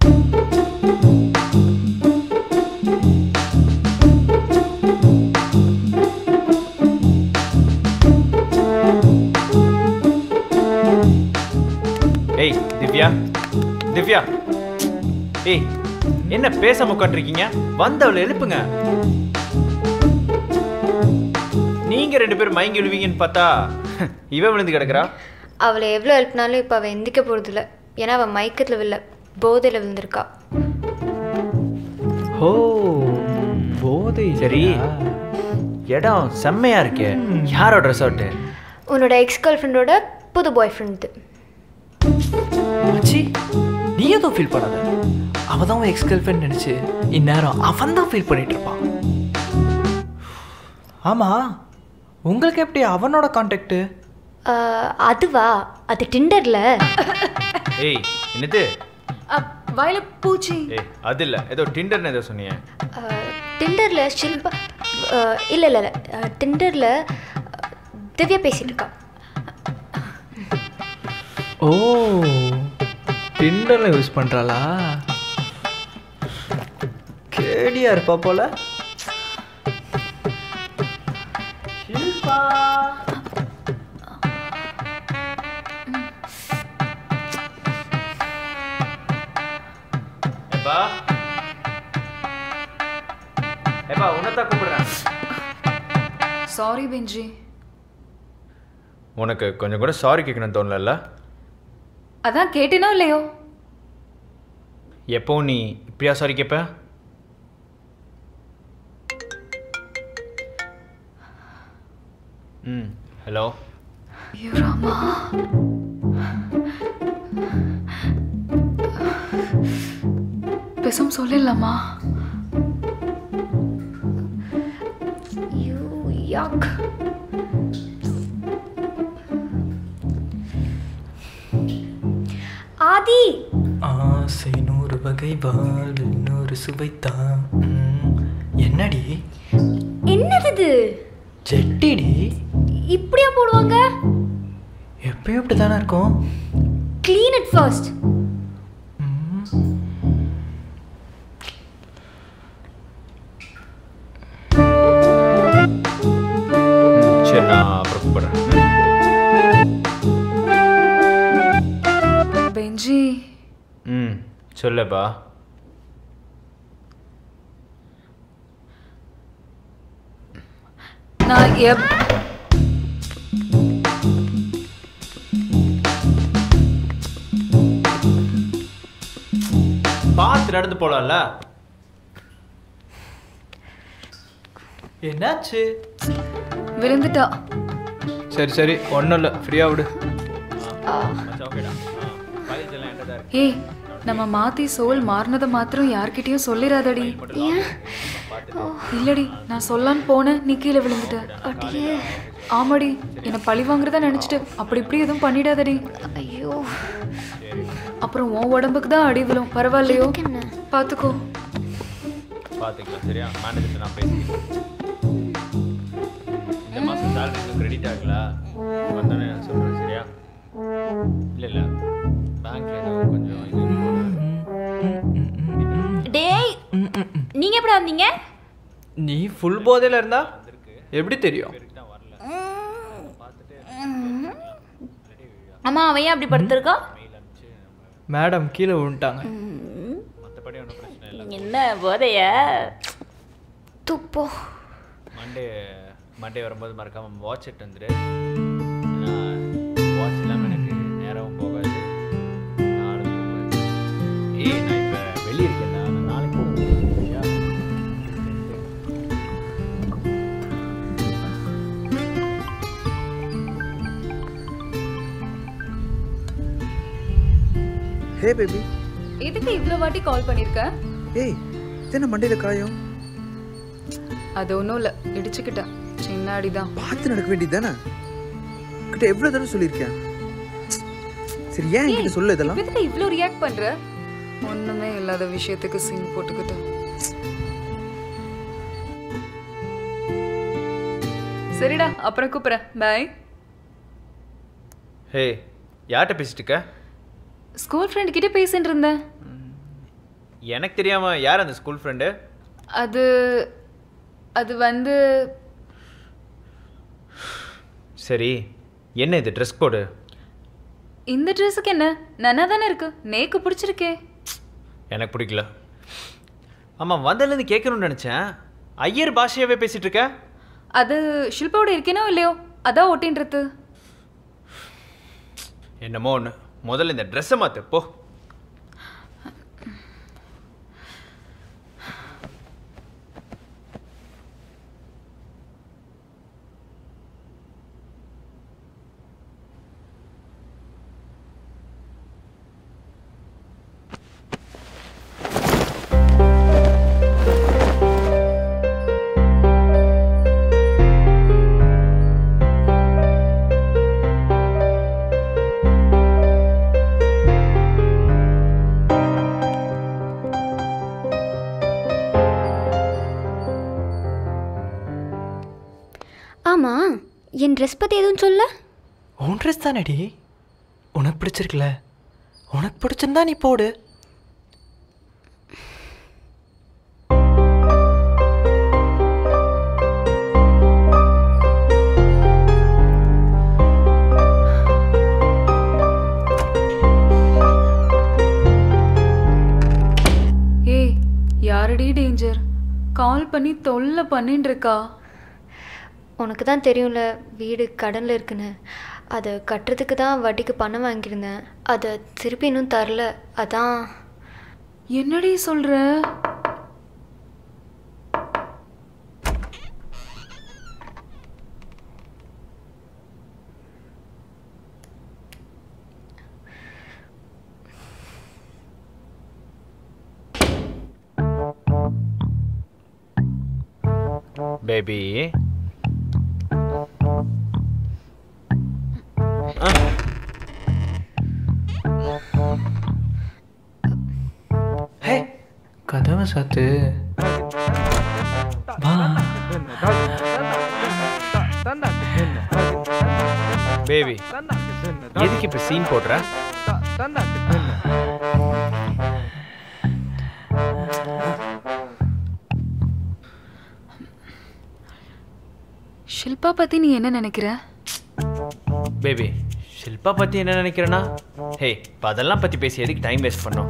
ஏய் திவ்யா திவ்யா ஏய் என்ன பேசாம உட்காந்துருக்கீங்க வந்தவளை எழுப்புங்க நீங்க ரெண்டு பேரும் மயங்கி விழுவீங்கன்னு பார்த்தா இவ விழுந்து கிடக்குறா அவளை எவ்வளோ எழுப்பினாலும் இப்போ அவள் எந்திக்க போகிறதில்ல ஏன்னா அவள் மயக்கத்தில் வில்ல போதையில் விழுந்திருக்கா ஓ போதை சரி இடம் செம்மையா இருக்கே யாரோட ரெசார்ட்டு உன்னோட எக்ஸ் கேர்ள் ஃப்ரெண்டோட புது பாய் ஃப்ரெண்டு மச்சி நீ எதுவும் ஃபீல் பண்ணாத அவ தான் உன் எக்ஸ் கேர்ள் ஃப்ரெண்ட் நினச்சி இந்நேரம் அவன் தான் ஃபீல் பண்ணிட்டு இருப்பான் ஆமா உங்களுக்கு எப்படி அவனோட கான்டாக்ட் அதுவா அது டிண்டரில் ஏய் என்னது வயல பூச்சி ஏய் அது இல்ல ஏதோ டிண்டர்னு ஏதோ சொன்னீங்க டிண்டரில் ஷில்பா இல்லை இல்லை இல்லை டிண்டரில் திவ்யா பேசிகிட்டு இருக்கா ஓ டிண்டரில் யூஸ் பண்ணுறாளா கேடியா இருப்பா போல ஏப்பா ஏப்பா உன்னதான் கூப்பிடுறேன் சாரி பெஞ்சி உனக்கு கொஞ்சம் கூட சாரி கேட்கணும்னு தோணல அதான் கேட்டேனோ இல்லையோ எப்போ நீ இப்படியா சாரி கேட்ப ம் ஹலோ ஐயோ ராமா பேசாம சொல்லிடலாமா யூ யாக் ஆதி ஆசை நூறு வகை வாழ்வில் நூறு சுவைத்தான் ம், என்னடி என்னது இது ஜெட்டிடி இப்படியா போடுவாங்க எப்பயும் இப்படி தானே இருக்கும் க்ளீன் இட் ஃபர்ஸ்ட் சரி நான் அப்புறம் கூப்பிடுறேன் பெஞ்சி ம் சொல்லப்பா நான் எப் பார்த்து நடந்து போலாம்ல என்னாச்சு விழுந்துட்டா சரி சரி ஒன்றும் இல்லை ஃப்ரீயாக விடு மச்சான், ஓகேடா ஆ, பாக்கெட் எல்லாம் என்கிட்ட தான் இருக்கு. ஏய் நம்ம மாத்தி சோல் மாறினதை மாத்திரம் யார்கிட்டயும் சொல்லிடாதடி இல்லடி நான் சொல்லான்னு போனேன் நீ கீழே விழுந்துட்ட அடியே ஆமாடி என்னை பழி வாங்குறதா நினைச்சிட்டு அப்படி இப்படி எதுவும் பண்ணிடாதடி ஐயோ அப்புறம் உன் உடம்புக்கு தான் அடி விழும் பரவாயில்லையோ என்ன பாத்துக்கோ பார்த்துக்கலாம் சரியா மேனேஜர் நான் பேசிக்கிறேன் இந்த மாதம் சேலரி இன்னும் கிரெடிட் ஆகல வந்தோடனே நான் சொல்கிறேன் சரியா இல்லை இல்லை பேங்க்ல ஏதோ கொஞ்சம் இது டேய் நீங்க எப்படி வந்தீங்க நீ ஃபுல் போதையில் இருந்தா எப்படி தெரியும் அம்மா அவன் ஏன் அப்படி படுத்திருக்கா மேடம் கீழே விழுந்துட்டாங்க மற்றபடி ஒன்றும் பிரச்சனை இல்லை என்ன போதைய துப்போ மண்டே மண்டே வரும்போது மறக்காம வாட்ச் எட்டு வந்துடு ஏன்னா வாட்ச் இல்லாமல் எனக்கு நேரமும் போகாது நாளும் போகாது ஏய் நான் இப்போ வெளியே இருக்கேன் நான் நாளைக்கு வந்துடுறேன், சரியா? ஹே பேபி எதுக்கு இவ்வளோ வாட்டி கால் பண்ணிருக்க ஏய் இது என்ன மண்டையில் காயம் அது ஒன்றும் இல்லை இடிச்சுக்கிட்டேன் சின்ன அடிதான் பார்த்து நடக்க வேண்டியது தானே கிட்ட எவ்வளோ தடவை சொல்லியிருக்கேன் சரி ஏன் என்கிட்ட சொல்ல இதெல்லாம் எதுக்கு இவ்வளோ ரியாக்ட் பண்ற ஒண்ணுமே இல்லாத விஷயத்துக்கு சீன் போட்டுக்கிட்டு சரிடா அப்புறம் கூப்பிட்றேன் பாய் ஹே யார்கிட்ட பேசிட்டு இருக்க ஸ்கூல் ஃப்ரெண்ட் கிட்ட பேசிட்டு இருந்தேன் எனக்கு தெரியாமல் யார் அந்த ஸ்கூல் ஃப்ரெண்டு அது அது வந்து சரி என்ன இது ட்ரெஸ் கோடு இந்த ட்ரெஸ்ஸுக்கு என்ன நன்னா தானே இருக்கு நேக்கு பிடிச்சிருக்கே எனக்கு பிடிக்கல ஆமாம் வந்ததுலேருந்து கேட்கணும்னு நினச்சேன் ஐயர் பாஷையாவே பேசிகிட்டு இருக்க அது ஷில்பாவோட இருக்கேனோ இல்லையோ அதான் ஒட்டின்றது என்னமோ ஒன்று முதல்ல இந்த ட்ரெஸ்ஸை மாற்று போ ஆமாம் என் ட்ரெஸ் பற்றி எதுவும் சொல்ல உன் ட்ரெஸ் தானேடி உனக்கு பிடிச்சிருக்குல உனக்கு பிடிச்சிருந்தா நீ போடு ஏய் யாரடி டேஞ்சர் கால் பண்ணி தொல்லை பண்ணிட்டு இருக்கா உனக்கு தான் தெரியும்ல வீடு கடனில் இருக்குன்னு அதை கட்டுறதுக்கு தான் வட்டிக்கு பணம் வாங்கியிருந்தேன் அதை திருப்பி இன்னும் தரல அதான் என்னடி சொல்ற பேபி ஹே கதவை சாத்து வா பேபி எதுக்கு இப்போ சீன் போடுற ஷில்பா பத்தி நீ என்ன நினைக்கிற பேபி ஷில்பா பற்றி என்ன நினைக்கிறேன்னா ஹே இப்போ அதெல்லாம் பற்றி பேசி எதுக்கு டைம் வேஸ்ட் பண்ணோம்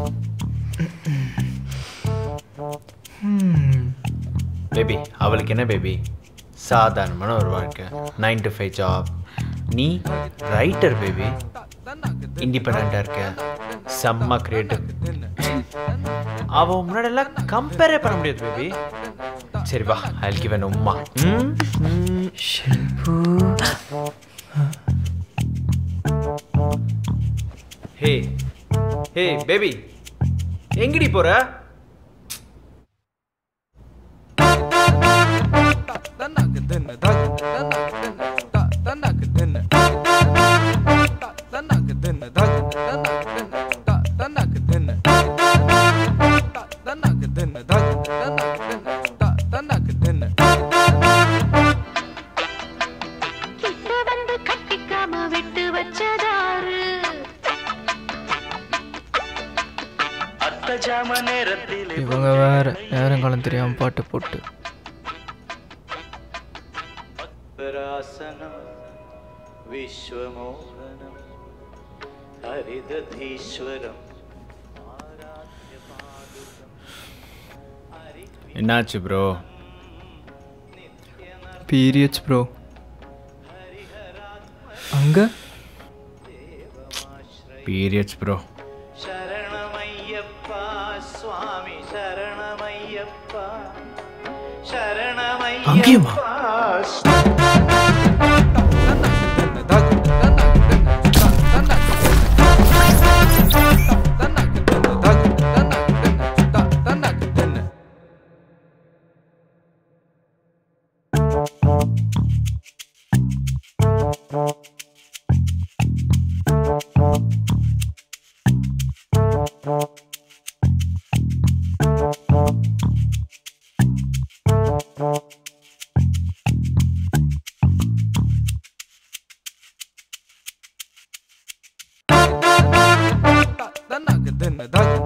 பேபி அவளுக்கு என்ன பேபி சாதாரணமான ஒரு வாழ்க்கை நைன் டு ஃபைவ் ஜாப் நீ ரைட்டர் பேபி இண்டிபெண்ட்டாக இருக்க செம்ம கிரியேட்டிவ் அவன் முன்னாடியெல்லாம் கம்பேரே பண்ண முடியாது பேபி சரி வா ஐ கிவ் அன் உம்மா ம் ஷில்பு ஹே ஹே பேபி எங்கடி போற கிட்ட வந்து கட்டிக்காம விட்டு வச்சதாரு இவங்க வேற நேரங்காலம் தெரியாம பாட்டு போட்டு परासनं विश्वमोहनं हरिदधीश्वरम् என்னாச்சு ப்ரோ பீரியட்ஸ் ப்ரோ அங்க பீரியட்ஸ் ப்ரோ शरणमय्यप्पा स्वामि शरणमय्यप्पा அங்கேயுமா शरणमय्यप्पा தன்னாக்கு தின்னு தாக்கு